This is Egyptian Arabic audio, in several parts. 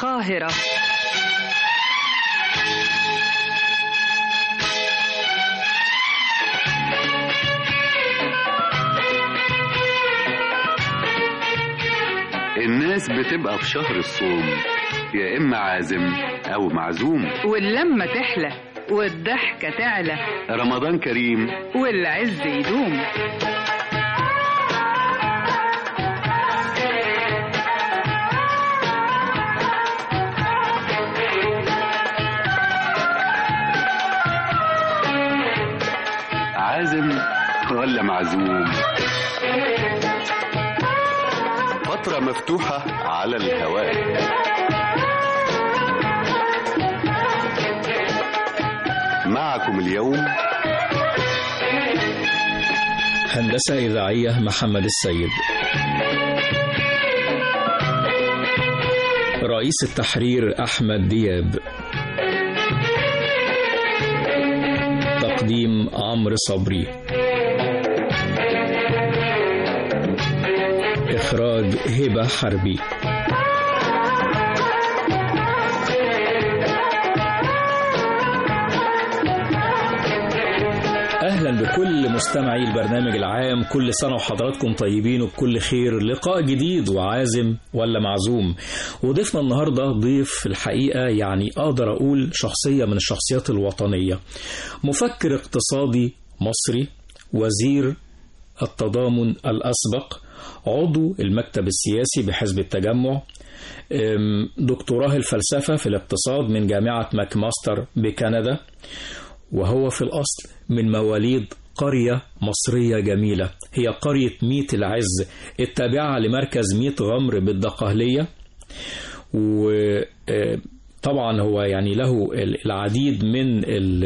القاهرة الناس بتبقى في شهر الصوم يا إما عازم أو معزوم واللمة تحلى والضحكة تعلى رمضان كريم والعز يدوم عازم ولا معزوم فترة مفتوحة على الهواء معكم اليوم هندسة إذاعية محمد السيد رئيس التحرير أحمد دياب تقديم عمرو صبري إخراج هبة حربي اهلا بكل مستمعي البرنامج العام كل سنه وحضراتكم طيبين وبكل خير لقاء جديد وعازم ولا معزوم وضيفنا النهارده ضيف الحقيقه يعني اقدر اقول شخصيه من الشخصيات الوطنيه مفكر اقتصادي مصري وزير التضامن الاسبق عضو المكتب السياسي بحزب التجمع دكتوراه الفلسفه في الاقتصاد من جامعه ماكماستر بكندا وهو في الأصل من مواليد قرية مصرية جميلة هي قرية ميت العز التابعة لمركز ميت غمر بالدقهلية وطبعا هو يعني له العديد من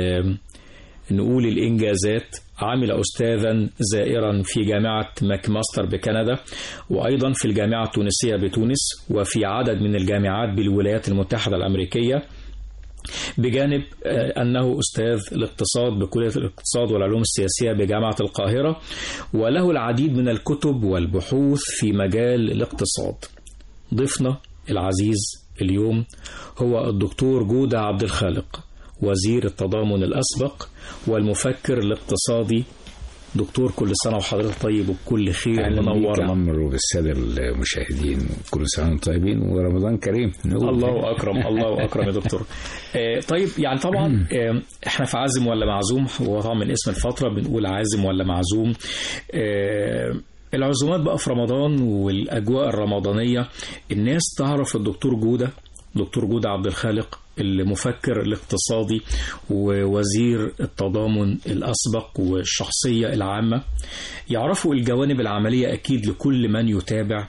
نقول الإنجازات عمل أستاذا زائرا في جامعة ماكماستر بكندا وأيضا في الجامعة التونسية بتونس وفي عدد من الجامعات بالولايات المتحدة الأمريكية بجانب أنه أستاذ الاقتصاد بكلية الاقتصاد والعلوم السياسية بجامعة القاهرة وله العديد من الكتب والبحوث في مجال الاقتصاد ضيفنا العزيز اليوم هو الدكتور جودة عبد الخالق وزير التضامن الأسبق والمفكر الاقتصادي دكتور كل سنة وحضرتك طيب وبكل خير منورنا عمر وبالسادة المشاهدين كل سنة وانتم طيبين ورمضان كريم نقول الله أكرم الله أكرم يا دكتور آه طيب يعني طبعا آه احنا في عازم ولا معزوم هو طبعا من اسم الفترة بنقول عازم ولا معزوم آه العزومات بقى في رمضان والأجواء الرمضانية الناس تعرف الدكتور جودة دكتور جودة عبد الخالق المفكر الاقتصادي ووزير التضامن الأسبق والشخصية العامة يعرفوا الجوانب العملية أكيد لكل من يتابع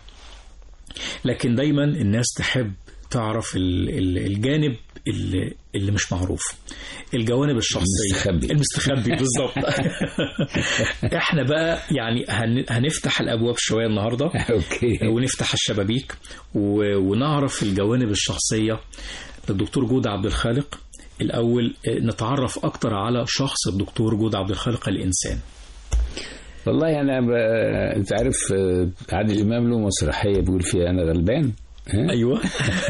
لكن دايما الناس تحب تعرف الجانب اللي, اللي مش معروف الجوانب الشخصية المستخبي المستخبي بالظبط احنا بقى يعني هنفتح الابواب شوية النهاردة اوكي ونفتح الشبابيك ونعرف الجوانب الشخصية للدكتور جودة عبد الخالق الأول نتعرف أكتر على شخص الدكتور جودة عبد الخالق الإنسان والله أنا ب... أنت عارف عادل إمام له مسرحية بيقول فيها أنا غلبان ها؟ ايوه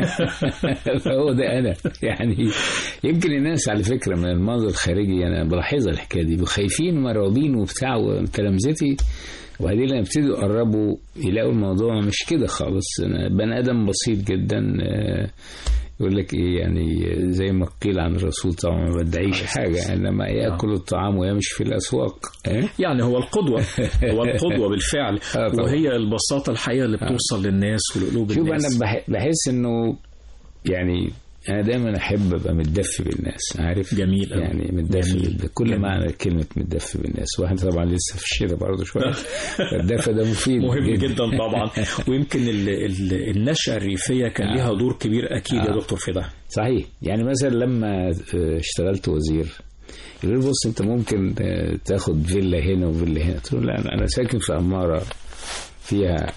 فهو ده انا يعني يمكن الناس على فكره من المنظر الخارجي انا بلاحظها الحكايه دي خايفين ومرعوبين وبتاع وتلامذتي وبعدين لما يبتدوا يقربوا يلاقوا الموضوع مش كده خالص انا بني ادم بسيط جدا يقول لك ايه يعني زي ما قيل عن الرسول طبعا ما بدعيش حاجه انما ياكل الطعام ويمشي في الاسواق اه؟ يعني هو القدوه هو القدوه بالفعل آه وهي البساطه الحقيقه اللي بتوصل آه. للناس ولقلوب شوف الناس شوف انا بحس انه يعني انا دايما احب ابقى متدفي بالناس عارف جميل يعني متدفي بكل جميل. معنى كلمه متدفي بالناس واحنا طبعا لسه في الشتاء برضه شويه الدفى ده مفيد مهم جدا, جدا طبعا ويمكن ال ال النشأة الريفية كان ليها دور كبير اكيد آه. يا دكتور في ده صحيح يعني مثلا لما اشتغلت وزير يقول بص انت ممكن تاخد فيلا هنا وفيلا هنا قلت له لا انا ساكن في عماره فيها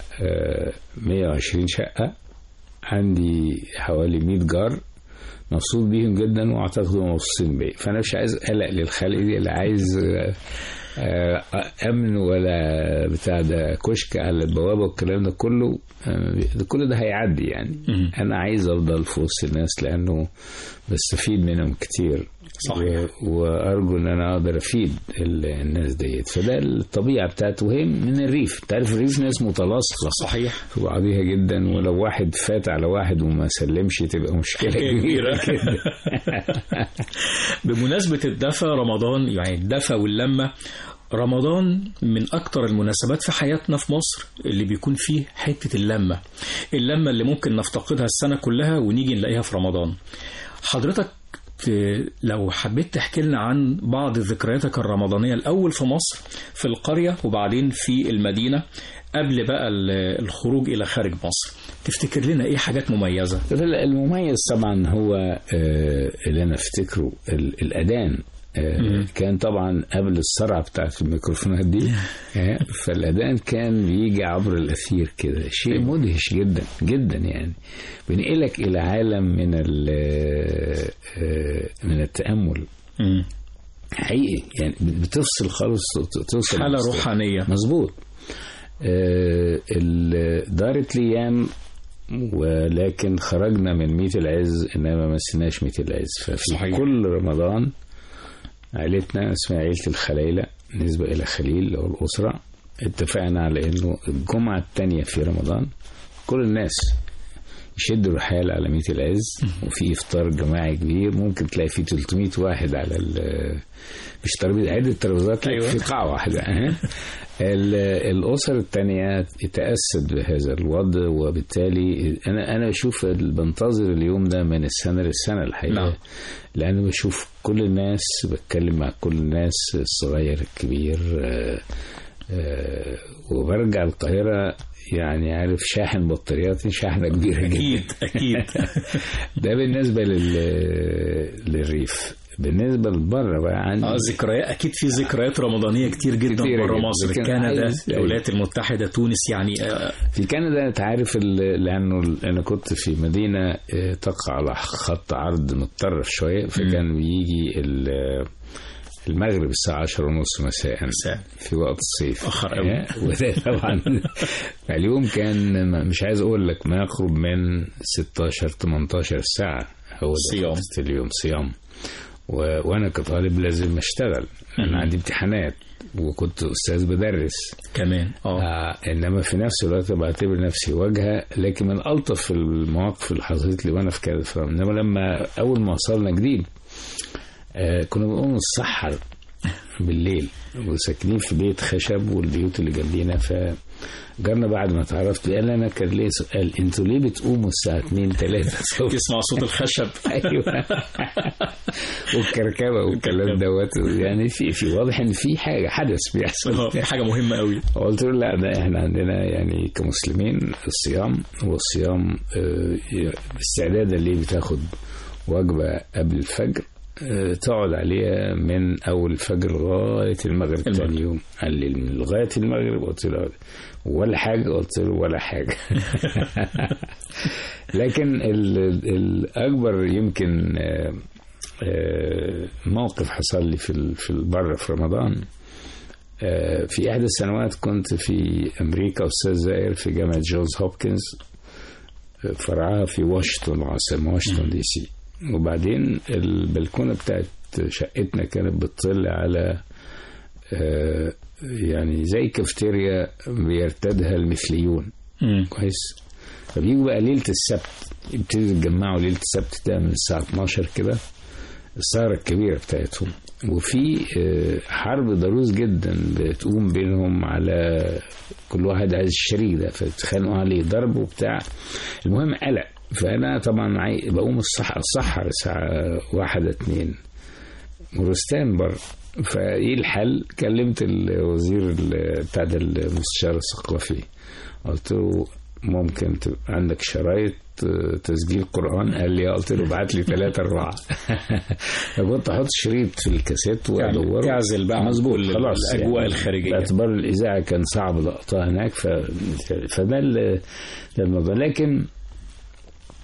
120 شقه عندي حوالي 100 جار مبسوط بيهم جدا واعتقد هم مبسوطين بيا فانا مش عايز قلق للخلق دي اللي عايز آه، امن ولا بتاع ده كشك على البوابه والكلام ده كله آه، ده كل ده هيعدي يعني مم. انا عايز افضل في وسط الناس لانه بستفيد منهم كتير صحيح. و- وارجو ان انا اقدر افيد ال- الناس ديت فده الطبيعه بتاعته وهي من الريف انت عارف الريف ناس متلاصقه صحيح في بعضيها جدا ولو واحد فات على واحد وما سلمش تبقى مشكله حكاية كبيره كبيرة. بمناسبة الدفى رمضان يعني الدفى واللمة رمضان من أكتر المناسبات في حياتنا في مصر اللي بيكون فيه حتة اللمة اللمة اللي ممكن نفتقدها السنة كلها ونيجي نلاقيها في رمضان حضرتك ت- لو حبيت تحكي لنا عن بعض ذكرياتك الرمضانية الأول في مصر في القرية وبعدين في المدينة قبل بقى ال- الخروج إلى خارج مصر تفتكر لنا إيه حاجات مميزة المميز طبعا هو آه، اللي انا افتكره ال- الاذان آه، مم. كان طبعا قبل السرعه بتاعت الميكروفونات دي آه، فالاذان كان بيجي عبر الاثير كده شيء مدهش جدا جدا يعني بينقلك الى عالم من ال- آه، من التامل مم. حقيقي يعني بتفصل خالص توصل حالة للمستوى. روحانية مظبوط آه، ال- دارت الايام ولكن خرجنا من ميت العز انما ما مسناش ميت العز ففي صحيح. كل رمضان عيلتنا اسمها عيلة الخليلة نسبة إلى خليل اللي هو الأسرة اتفقنا على إنه الجمعة الثانية في رمضان كل الناس يشدوا الرحال على ميت العز وفي إفطار جماعي كبير ممكن تلاقي فيه 300 واحد على ال- مش ترابيزة عدة ترابيزات أيوة. في قاعة واحدة أه. ال- الأسر الثانية تأسد بهذا الوضع وبالتالي أنا أنا بشوف ال- بنتظر اليوم ده من السنة للسنة الحقيقة نعم. لأنه بشوف كل الناس بتكلم مع كل الناس الصغير الكبير آه، آه، وبرجع القاهرة يعني عارف شاحن بطاريات شاحنة كبيرة جدا أكيد أكيد ده بالنسبة لل... للريف بالنسبة لبره بقى عندي اه ذكريات اكيد في ذكريات رمضانيه كتير جدا كتيرة بره جدا. مصر لكن كندا عايز- الولايات المتحده تونس يعني آه، في كندا انت عارف ال- لانه ال- انا كنت في مدينه آه، تقع على خط عرض متطرف شويه فكان بيجي ال- المغرب الساعة عشر ونص مساء مساء. في وقت الصيف أخر أوي. آه، وده طبعا اليوم كان ما- مش عايز أقول لك ما يقرب من 16 18 ساعة هو ده صيام. فترة اليوم صيام و... وأنا كطالب لازم أشتغل أنا عندي امتحانات وكنت أستاذ بدرس كمان اه آه انما في نفس الوقت بعتبر نفسي واجهه لكن من الطف المواقف اللي حصلت لي وانا في كده ف- انما لما اول ما وصلنا جديد آه كنا بنقوم نتسحر بالليل وساكنين في بيت خشب والبيوت اللي جنبينا فجارنا بعد ما اتعرفت قال انا كان ليه سؤال انتوا ليه بتقوموا الساعه 2 3 تسمع صوت الخشب ايوه والكركبه والكلام دوت يعني في في واضح ان في حاجه حدث آه، بيحصل في حاجه مهمه قوي قلت له لا ده احنا عندنا يعني كمسلمين الصيام والصيام آه، استعدادا ليه بتاخد وجبة قبل الفجر آه، تقعد عليها من أول الفجر لغاية المغرب المغرب. تاني يوم قال لي لغاية المغرب قلت له ولا حاجة قلت له ولا حاجة لكن ال- ال- الأكبر يمكن آه، آه، موقف حصل لي في ال- في البر في رمضان آه، في إحدى السنوات كنت في أمريكا أستاذ زائر في جامعة جونز هوبكنز آه، فرعها في واشنطن العاصمة واشنطن دي سي وبعدين البلكونة بتاعت شقتنا كانت بتطل على آه، يعني زي كافتيريا بيرتادها المثليون مم. كويس فبيجوا بقى ليلة السبت يبتدوا يتجمعوا ليلة السبت ده من الساعة 12 كده السهرة الكبيرة بتاعتهم وفي آه، حرب ضروس جدا بتقوم بينهم على كل واحد عايز الشريك ده فتخانقوا عليه ضرب وبتاع المهم قلق فأنا طبعا عاي- بقوم الصح السحر الساعة واحدة اتنين ورستان بره فايه الحل كلمت الوزير ال- بتاع ده المستشار الثقافي قلت له ممكن تبقى عندك شرايط آه، تسجيل قرآن قال لي آه. قلت له ابعت لي ثلاثة أربعة فكنت أحط شريط في الكاسيت وأدوره يعزل بقى عن مظبوط كل خلاص الأجواء يعني الخارجية. باعتبار الإذاعة كان صعب لقطها هناك ف... فده ال- ده الموضوع لكن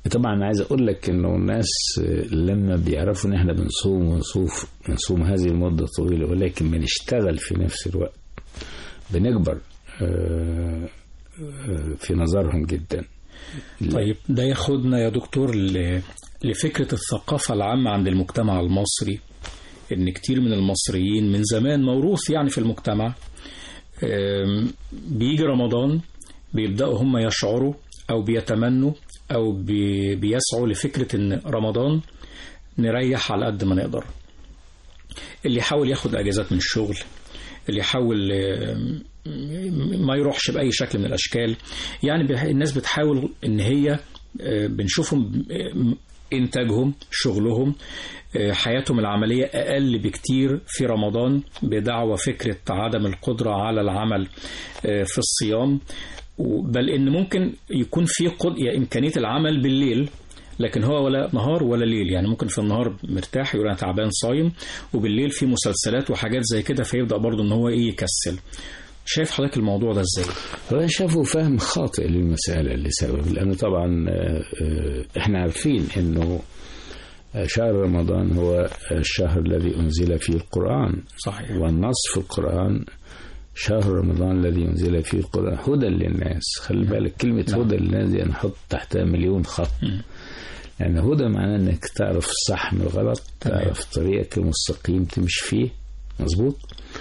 طبعا أنا عايز اقول لك انه الناس لما بيعرفوا ان احنا بنصوم ونصوف بنصوم هذه المده الطويله ولكن بنشتغل في نفس الوقت بنكبر آه، آه، في نظرهم جدا طيب ده ياخدنا يا دكتور ل- لفكرة الثقافة العامة عند المجتمع المصري إن كتير من المصريين من زمان موروث يعني في المجتمع آم، بيجي رمضان بيبدأوا هم يشعروا أو بيتمنوا أو بي- بيسعوا لفكرة إن رمضان نريح على قد ما نقدر اللي يحاول ياخد أجازات من الشغل اللي يحاول آم، ما يروحش بأي شكل من الأشكال يعني بح- الناس بتحاول إن هي آه، بنشوفهم آه، إنتاجهم شغلهم آه، حياتهم العملية أقل بكتير في رمضان بدعوى فكرة عدم القدرة على العمل آه، في الصيام و- بل إن ممكن يكون في قد... يعني إمكانية العمل بالليل لكن هو ولا نهار ولا ليل يعني ممكن في النهار مرتاح يقول انا تعبان صايم وبالليل في مسلسلات وحاجات زي كده فيبدا برضه ان هو ايه يكسل شايف حضرتك الموضوع ده ازاي هو شافوا فهم خاطئ للمسألة لسبب لأنه طبعا آه، آه، احنا عارفين أنه آه، شهر رمضان هو الشهر الذي أنزل فيه القرآن صحيح والنص في القرآن شهر رمضان الذي أنزل فيه القرآن هدى للناس خلي بالك كلمة نعم. هدى للناس دي نحط تحتها مليون خط يعني هدى معناه انك تعرف الصح من الغلط تمام. تعرف طريقك المستقيم تمشي فيه مظبوط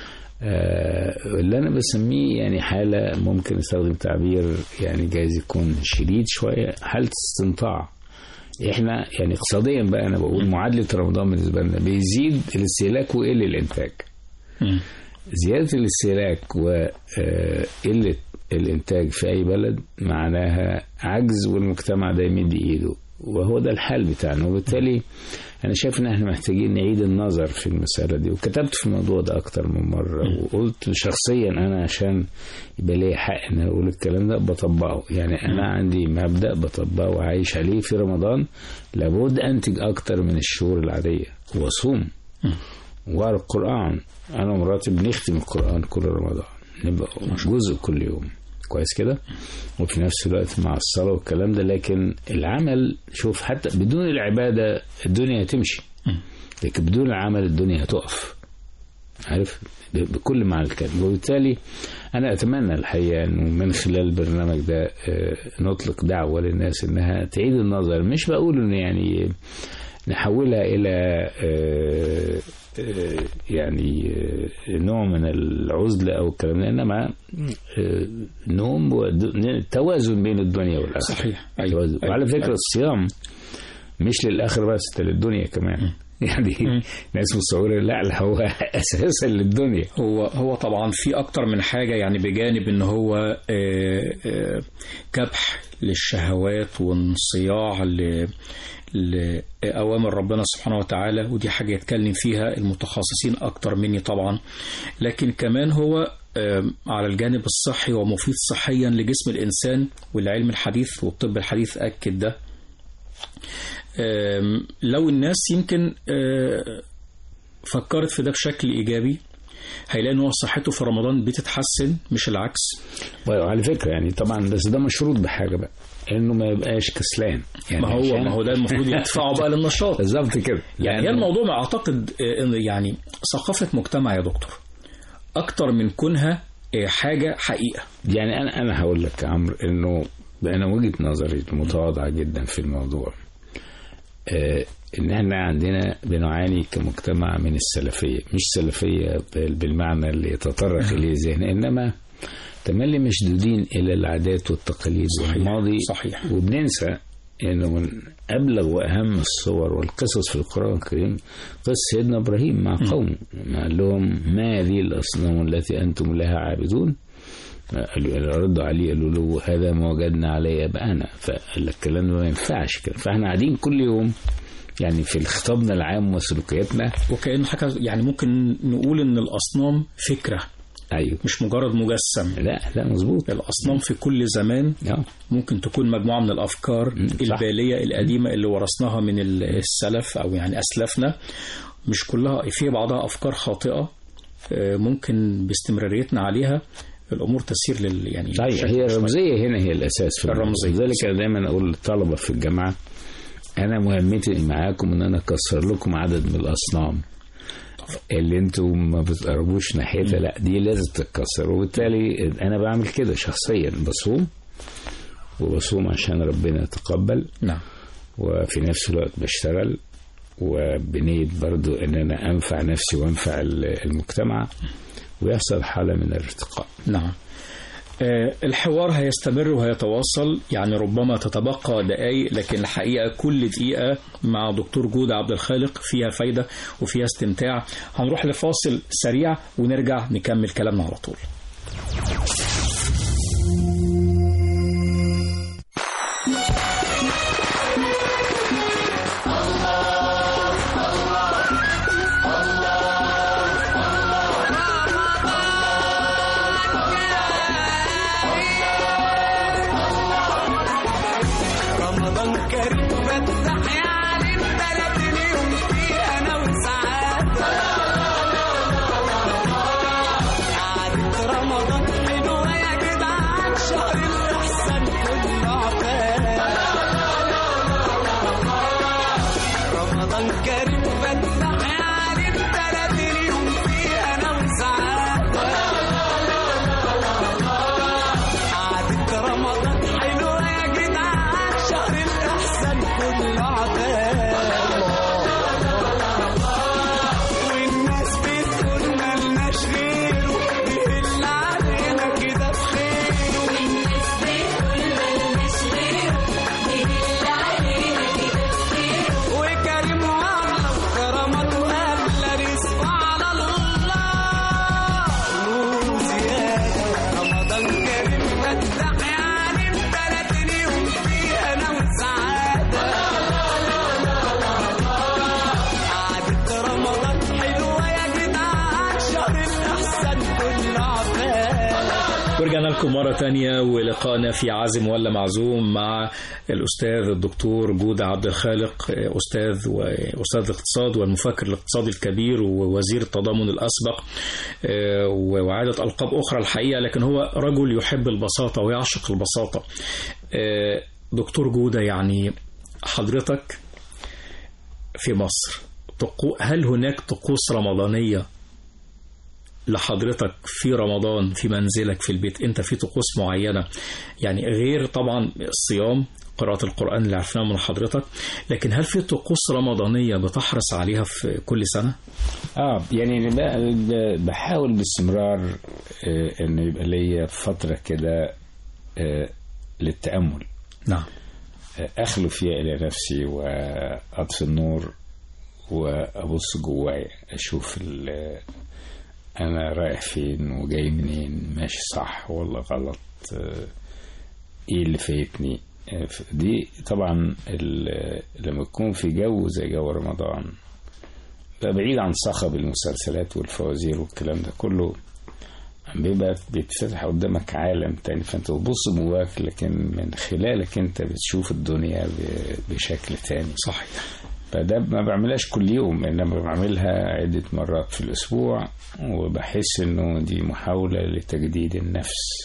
آه اللي انا بسميه يعني حاله ممكن استخدم تعبير يعني جايز يكون شديد شويه حاله استنطاع احنا يعني اقتصاديا بقى انا بقول معادله رمضان بالنسبه لنا بيزيد الاستهلاك ويقل الانتاج مم. زيادة الاستهلاك وقلة الإنتاج في أي بلد معناها عجز والمجتمع ده يمد إيده وهو ده الحال بتاعنا وبالتالي أنا شايف إن إحنا محتاجين نعيد النظر في المسألة دي وكتبت في الموضوع ده أكتر من مرة وقلت شخصيا أنا عشان يبقى لي حق إن أنا أقول الكلام ده بطبقه يعني أنا عندي مبدأ بطبقه وعايش عليه في رمضان لابد أنتج أكتر من الشهور العادية وأصوم وأقرأ القرآن أنا ومراتي بنختم القرآن كل رمضان نبقى جزء كل يوم كويس كده وفي نفس الوقت مع الصلاة والكلام ده لكن العمل شوف حتى بدون العبادة الدنيا هتمشي لكن بدون العمل الدنيا هتقف عارف ب- بكل معنى الكلمة وبالتالي أنا أتمنى الحقيقة أنه من خلال البرنامج ده آه، نطلق دعوة للناس أنها تعيد النظر مش بقول أنه يعني نحولها إلى آه، آه، يعني آه، نوع من العزلة أو الكلام ده إنما آه، نوم ود- توازن بين الدنيا والآخرة صحيح توازن. وعلى فكرة الصيام مش للآخرة بس ده للدنيا كمان يعني ناس متصورة لا لا هو أساسا للدنيا هو هو طبعا في اكتر من حاجه يعني بجانب ان هو آه، آه، كبح للشهوات وانصياع ل لأوامر ربنا سبحانه وتعالى ودي حاجة يتكلم فيها المتخصصين أكتر مني طبعا لكن كمان هو آم، على الجانب الصحي ومفيد صحيا لجسم الإنسان والعلم الحديث والطب الحديث أكد ده آم، لو الناس يمكن آه، فكرت في ده بشكل إيجابي هيلاقي ان هو صحته في رمضان بتتحسن مش العكس وعلى فكرة يعني طبعا بس ده مشروط بحاجة بقى انه ما يبقاش كسلان يعني ما هو عشان- ما هو ده المفروض يدفعه بقى للنشاط بالظبط كده يعني هي الموضوع ما اعتقد آه، إن يعني ثقافه مجتمع يا دكتور اكتر من كونها آه، حاجه حقيقه يعني انا انا هقول لك يا عمرو انه انا وجهه نظري المتواضعه جدا في الموضوع آه ان احنا عندنا بنعاني كمجتمع من السلفيه مش سلفيه بال- بالمعنى اللي يتطرق اليه الذهن انما تملي مشدودين الى العادات والتقاليد والماضي صحيح. وبننسى انه من ابلغ واهم الصور والقصص في القران الكريم قصه سيدنا ابراهيم مع قومه ما قال لهم ما هذه الاصنام التي انتم لها عابدون قالوا ردوا عليه قالوا له هذا ما وجدنا عليه اباءنا فقال لك الكلام ده ما ينفعش كده فاحنا قاعدين كل يوم يعني في خطابنا العام وسلوكياتنا وكأن حاجه يعني ممكن نقول ان الاصنام فكره ايوه مش مجرد مجسم لا لا مظبوط الاصنام في كل زمان آه. ممكن تكون مجموعه من الافكار صح. الباليه القديمه اللي ورثناها من ال- السلف او يعني اسلافنا مش كلها في بعضها افكار خاطئه آه، ممكن باستمراريتنا عليها الامور تسير لل يعني صحيح بشكل هي شوية. الرمزيه هنا هي الاساس في الموضوع. الرمزية. لذلك انا دايما اقول للطلبه في الجامعه انا مهمتي معاكم ان انا اكسر لكم عدد من الاصنام اللي انتم ما بتقربوش ناحيتها لا دي لازم تتكسر وبالتالي انا بعمل كده شخصيا بصوم وبصوم عشان ربنا يتقبل نعم وفي نفس الوقت بشتغل وبنية برضو ان انا انفع نفسي وانفع المجتمع ويحصل حالة من الارتقاء نعم آه، الحوار هيستمر وهيتواصل يعني ربما تتبقى دقائق لكن الحقيقة كل دقيقة مع دكتور جودة عبد الخالق فيها فايدة وفيها استمتاع هنروح لفاصل سريع ونرجع نكمل كلامنا على طول رمضان كريم فتح يا علي بلد اليوم في انا وسعادة قعدة رمضان حلوة يا جدعان شهر الإحسان كله عباد رمضان كريم فتح يا علي بلد اليوم في انا وسعادة قعدة رمضان حلوة يا جدعان شهر الإحسان كله عباد والناس بتقول ملناش غيره بيهل علينا كده بخيره والناس بتقول ملناش غيره بيهل علينا كده بخيره وكريم والله وكرمته أغلى رزقه على الله نور زيادة رمضان كريم فتح يعني بلد اليوم فيه أنا وسعادة قعدة رمضان حلوة يا جدعان شهر الإحسان كله عباد ورجعنا لكم مرة تانية ولقائنا في عازم ولا معزوم مع الأستاذ الدكتور جودة عبد الخالق أستاذ وأستاذ الاقتصاد والمفكر الاقتصادي الكبير ووزير التضامن الأسبق آه، وعدة ألقاب أخرى الحقيقة لكن هو رجل يحب البساطة ويعشق البساطة آه، دكتور جودة يعني حضرتك في مصر طقو- هل هناك طقوس رمضانية لحضرتك في رمضان في منزلك في البيت انت في طقوس معينة يعني غير طبعا الصيام قراءة القرآن اللي عرفناه من حضرتك لكن هل في طقوس رمضانية بتحرص عليها في كل سنة؟ اه يعني ب- ب- بحاول باستمرار آه، ان يبقى ليا فتره كده آه، للتامل نعم آه، اخلو فيها الى نفسي واطفي النور وابص جوايا اشوف ال- انا رايح فين وجاي منين ماشي صح ولا غلط آه، ايه اللي فايتني آه، ف- دي طبعا ال- لما يكون في جو زي جو رمضان بقى بعيد عن صخب المسلسلات والفوازير والكلام ده كله بيبقى بيتفتح قدامك عالم تاني فانت بتبص جواك لكن من خلالك انت بتشوف الدنيا ب- بشكل تاني صحيح فده ما بعملهاش كل يوم انما بعملها عدة مرات في الاسبوع وبحس انه دي محاولة لتجديد النفس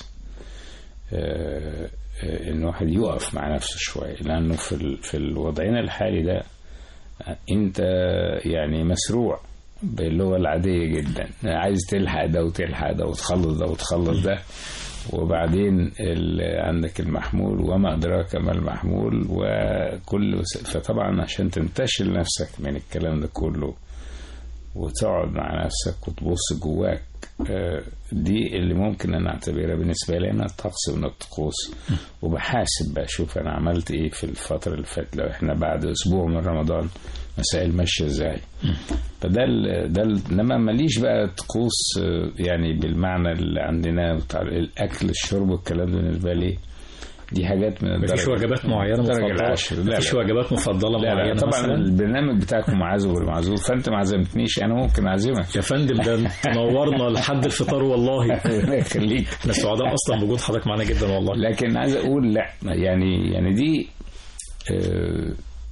آه، آه، ان واحد يقف مع نفسه شوية لانه في ال- في الوضعنا الحالي ده آه، انت يعني مسروع باللغة العادية جدا عايز تلحق ده وتلحق ده وتخلص ده وتخلص ده وبعدين ال- عندك المحمول وما أدراك ما المحمول وكل وس- فطبعا عشان تنتشل نفسك من الكلام ده كله وتقعد مع نفسك وتبص جواك آه، دي اللي ممكن انا اعتبرها بالنسبه لي انا طقس من الطقوس وبحاسب بقى اشوف انا عملت ايه في الفتره اللي فاتت لو احنا بعد اسبوع من رمضان مسائل ماشيه ازاي فده ال ده ال انما ماليش بقى طقوس آه، يعني بالمعنى اللي عندنا بتاع الاكل الشرب والكلام ده بالنسبه لي دي حاجات من مفيش الدرجة- وجبات معينة الدرجة مفضلة العاشرة. لا مفيش لا. وجبات مفضلة لا معينة لا طبعا مثلا البرنامج بتاعكم معزول والمعزول فانت ما عزمتنيش انا ممكن اعزمك يا فندم ده نورنا لحد الفطار والله الله يخليك احنا سعداء اصلا بوجود حضرتك معانا جدا والله لكن عايز اقول لا يعني يعني دي آه،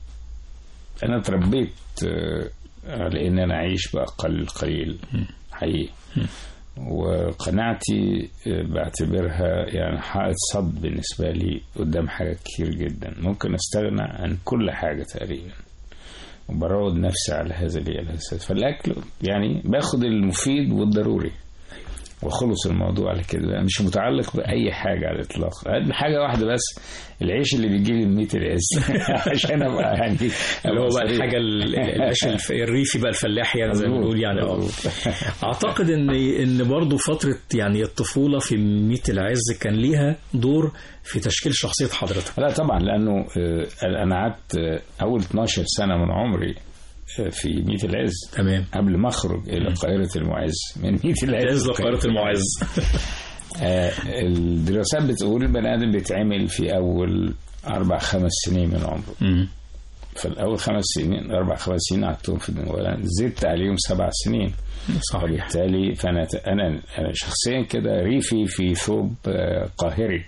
انا اتربيت آه، على ان انا اعيش باقل القليل حقيقي وقناعتي بعتبرها يعني حائط صد بالنسبة لي قدام حاجات كتير جدا ممكن استغنى عن كل حاجة تقريبا وبراود نفسي على هذا الأساس فالأكل يعني باخد المفيد والضروري وخلص الموضوع على كده بقى مش متعلق بأي حاجة على الإطلاق حاجة واحدة بس العيش اللي بيجي لي بمية العز عشان أبقى يعني اللي هو أبقى بقى صريح. الحاجه ال- العيش الف- الريفي بقى الفلاحي يعني زي ما مظبوط. بنقول يعني اه مظبوط. اعتقد ان ان برضه فتره يعني الطفوله في ميت العز كان ليها دور في تشكيل شخصيه حضرتك لا طبعا لانه آه، انا قعدت آه، اول 12 سنه من عمري آه، في ميت العز تمام قبل ما اخرج الى قاهره المعز من ميت العز عز لقاهره المعز آه، الدراسات بتقول البني ادم بيتعمل في اول اربع خمس سنين من عمره مم. فالاول خمس سنين اربع خمس سنين قعدتهم في الدنيا زدت عليهم سبع سنين صحيح وبالتالي فانا انا انا شخصيا كده ريفي في ثوب آه، قاهري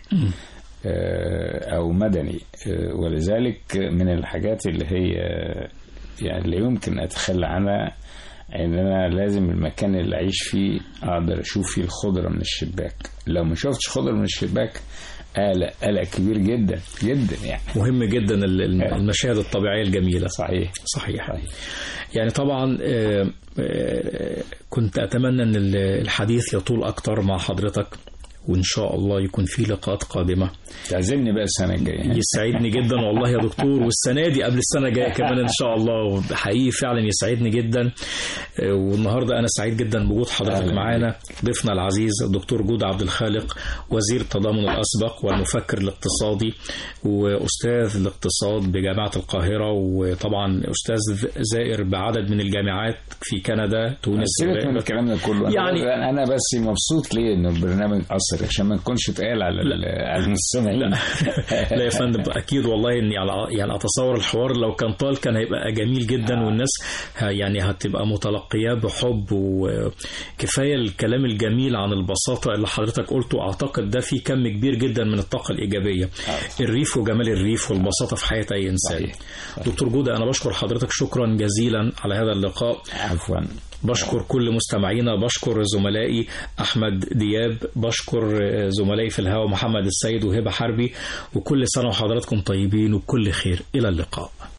آه، او مدني آه، ولذلك من الحاجات اللي هي يعني لا يمكن اتخلى عنها ان انا لازم المكان اللي اعيش فيه اقدر اشوف فيه الخضره من الشباك لو ما شفتش خضره من الشباك قلق قلق كبير جدا جدا يعني مهم جدا ال- ال- المشاهد الطبيعيه الجميله صحيح صحيح يعني طبعا آه، آه، كنت اتمنى ان ال- الحديث يطول اكتر مع حضرتك وان شاء الله يكون في لقاءات قادمه تعزمني بقى السنه الجايه يسعدني جدا والله يا دكتور والسنه دي قبل السنه الجايه كمان ان شاء الله حقيقي فعلا يسعدني جدا آه، والنهارده انا سعيد جدا بوجود حضرتك أهلا معانا ضيفنا العزيز الدكتور جود عبد الخالق وزير التضامن الاسبق والمفكر الاقتصادي واستاذ الاقتصاد بجامعه القاهره وطبعا استاذ زائر بعدد من الجامعات في كندا تونس سيبك من الكلام ده كله يعني- يعني انا بس مبسوط ليه انه البرنامج اثر عشان ما نكونش اتقال على ال- على المستمعين لا يا فندم اكيد والله اني على يعني اتصور الحوار لو كان طال كان هيبقى جميل جدا والناس ه- يعني هتبقى متلقياه بحب وكفايه الكلام الجميل عن البساطه اللي حضرتك قلته اعتقد ده فيه كم كبير جدا من الطاقه الايجابيه الريف وجمال الريف والبساطه في حياه اي انسان صحيح. دكتور جوده انا بشكر حضرتك شكرا جزيلا على هذا اللقاء عفوا بشكر كل مستمعينا بشكر زملائي احمد دياب بشكر زملائي في الهواء محمد السيد وهبه حربي وكل سنه وحضراتكم طيبين وبكل خير الى اللقاء